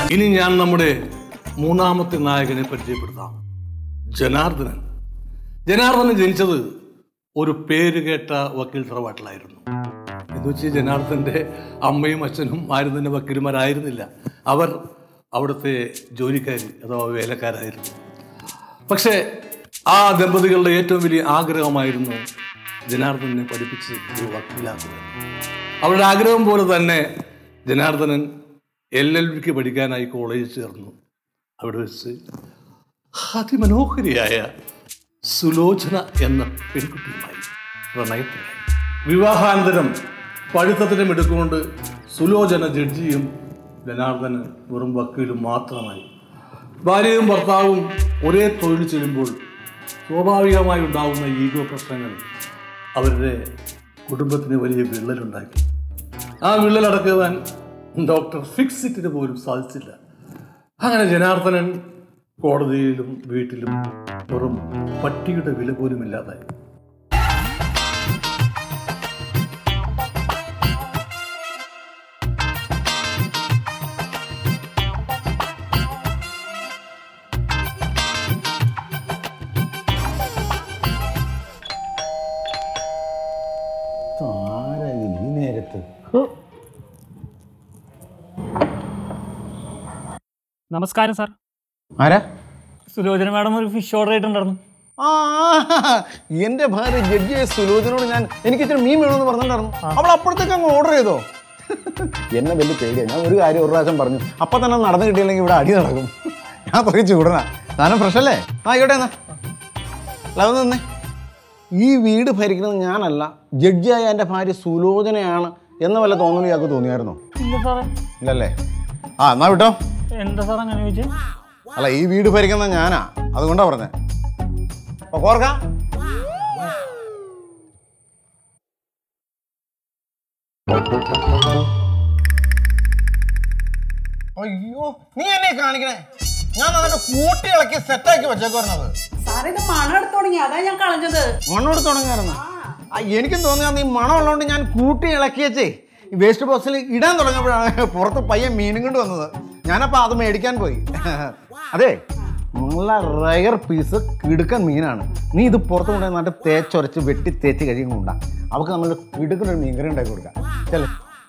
ഇനി ഞാൻ നമ്മുടെ മൂന്നാമത്തെ നായകനെ പരിചയപ്പെടുത്താം ജനാർദ്ദനൻ ജനാർദ്ദനൻ ജനിച്ചത് ഒരു പേര് കേട്ട വക്കീൽ തറവാട്ടിലായിരുന്നു എന്ന് വെച്ച് ജനാർദ്ദന്റെ അമ്മയും അച്ഛനും ആരും തന്നെ വക്കീലുമാരായിരുന്നില്ല അവർ അവിടുത്തെ ജോലിക്കാരി അഥവാ വേലക്കാരായിരുന്നു പക്ഷേ ആ ദമ്പതികളുടെ ഏറ്റവും വലിയ ആഗ്രഹമായിരുന്നു ജനാർദ്ദനെ പഠിപ്പിച്ച് ഒരു വക്കീലാക്കുക അവരുടെ ആഗ്രഹം പോലെ തന്നെ ജനാർദ്ദനൻ എൽ എൽ ബിക്ക് പഠിക്കാനായി കോളേജിൽ ചേർന്നു അവിടെ വെച്ച് അതിമനോഹരിയായ സുലോചന എന്ന പെൺകുട്ടിയുമായി പ്രണയത്തിലായി വിവാഹാനന്തരം പഠിത്തത്തിനും എടുക്കുകൊണ്ട് സുലോചന ജഡ്ജിയും ജനാർദ്ദന് വെറും വക്കീലും മാത്രമായി ഭാര്യയും ഭർത്താവും ഒരേ തൊഴിൽ ചെയ്യുമ്പോൾ സ്വാഭാവികമായി ഉണ്ടാകുന്ന ഈഗോ പ്രശ്നങ്ങൾ അവരുടെ കുടുംബത്തിന് വലിയ വിള്ളലുണ്ടാക്കി ആ വിള്ളൽ അടക്കുവാൻ ഡോക്ടർ ഫിക്സിറ്റിന് പോലും സാധിച്ചില്ല അങ്ങനെ ജനാർദ്ദനൻ കോടതിയിലും വീട്ടിലും വെറും പട്ടിയുടെ വില പോലും ഇല്ലാതായി ആരാ ഈ നേരത്ത് നമസ്കാരം സാർ ആരാ സുലോചന മാഡം ഒരു ഫിഷ് ഓർഡർ ആയിട്ടുണ്ടായിരുന്നു ആ എന്റെ ഭാര്യ ജഡ്ജിയെ സുലോചനോട് ഞാൻ എനിക്ക് ഇച്ചിരി മീൻ വേണമെന്ന് പറഞ്ഞിട്ടുണ്ടായിരുന്നു അവൾ അപ്പോഴത്തേക്ക് അങ്ങ് ഓർഡർ ചെയ്തോ എന്നെ വലിയ പേടിയാണ് ഞാൻ ഒരു കാര്യം ഒരു പ്രാവശ്യം പറഞ്ഞു അപ്പൊ തന്നെ നടന്നു കിട്ടിയില്ലെങ്കിൽ ഇവിടെ അടി നടക്കും ഞാൻ പോയി ചൂടനാ സാധനം ഫ്രഷ് അല്ലേ ആ ആയിക്കോട്ടെ എന്നാ ലവ് നിന്നേ ഈ വീട് ഭരിക്കുന്നത് ഞാനല്ല ജഡ്ജിയായ എൻ്റെ ഭാര്യ സുലോചനയാണ് എന്ന് വല്ല തോന്നലും ഇയാൾക്ക് തോന്നിയായിരുന്നോ ഇല്ല സാറേ ഇല്ലല്ലേ ആ എന്നാ വിട്ടോ എന്താ സാർ അങ്ങനെ ചോദിച്ചേ അല്ല ഈ വീട് ഭരിക്കുന്നത് ഞാനാ അതുകൊണ്ടാ പറഞ്ഞേ അപ്പൊ കോർക്ക അയ്യോ നീ എന്നെ കാണിക്കണേ ഞാൻ അതിന്റെ കൂട്ടി ഇളക്കി സെറ്റാക്കി വെച്ചേക്കുവായിരുന്നത് സാറേ ഇത് മണം എടുത്ത് തുടങ്ങി അതാ ഞാൻ കളഞ്ഞത് മണ്ണോട് തുടങ്ങായിരുന്നു എനിക്കും തോന്നിയാ നീ മണം ഉള്ളതുകൊണ്ട് ഞാൻ കൂട്ടി ഇളക്കി വെച്ചേ ഈ വേസ്റ്റ് ബോക്സിൽ ഇടാൻ തുടങ്ങിയപ്പോഴാണ് പുറത്ത് പയ്യൻ മീനും കൊണ്ട് വന്നത് ഞാനപ്പോൾ അത് മേടിക്കാൻ പോയി അതെ നല്ല റയർ പീസ് കിടുക്കൻ മീനാണ് നീ ഇത് പുറത്ത് കൊണ്ടുപോയി നട്ട് തേച്ചൊരച്ച് വെട്ടി തേച്ച് കഴിയുമ്പോൾ ഉണ്ടാ അവൾക്ക് നമ്മൾ കിടുക്കൻ ഒരു മീൻകറി ഉണ്ടാക്കി കൊടുക്കാം ചെല്ലേ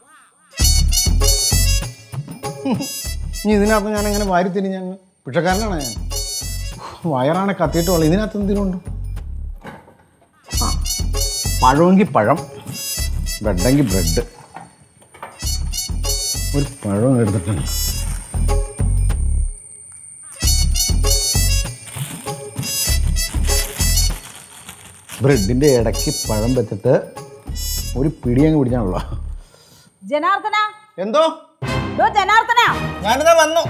ഇനി ഇതിനകത്ത് ഞാൻ എങ്ങനെ വാരി തിരിഞ്ഞ പിച്ചക്കാരനാണ് ഞാൻ വയറാണ് കത്തിയിട്ടുള്ളത് ഇതിനകത്ത് എന്തിനുണ്ട് ആ പഴമെങ്കിൽ പഴം ബ്രെഡെങ്കിൽ ബ്രെഡ് ഒരു പഴം എടുത്തിട്ടുണ്ട് ബ്രെഡിൻ്റെ ഇടയ്ക്ക് പഴം വെച്ചിട്ട് ഒരു പിടി അങ്ങ് പിടിച്ചാണല്ലോ ജനാർദ്ദന എന്തോ ഡോ ജനാർദ്ദന ഞാനിതാ വന്നു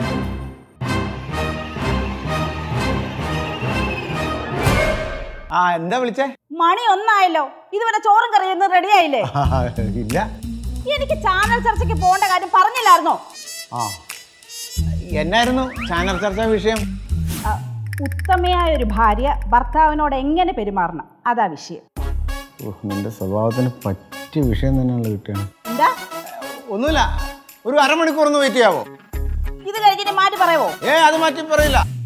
ആ എന്താ വിളിച്ചേ മണി ഒന്നായല്ലോ ഇതുവരെ ചോറും കറിയൊന്നും റെഡി ആയില്ലേ ഇല്ല എനിക്ക് ചാനൽ ചർച്ചയ്ക്ക് പോകേണ്ട കാര്യം പറഞ്ഞില്ലായിരുന്നോ ആ എന്നായിരുന്നു ചാനൽ ചർച്ചാ വിഷയം ആ, ഉത്തമയായ ഒരു ഭാര്യ ഭർത്താവിനോട് എങ്ങനെ പെരുമാറണം അതാ വിഷയം ഓ, നിന്റെ സ്വഭാവത്തിന് പറ്റിയ വിഷയം തന്നെയാണല്ലോ കിട്ടുകയാണ് എന്താ ഒന്നുമില്ല ഒരു അരമണിക്കൂർ ഒന്ന് വെയിറ്റ് ചെയ്യാവോ ഇത് കഴിഞ്ഞിട്ട് മാറ്റി പറയവോ ഏ അത് മാറ്റി പറയില്ല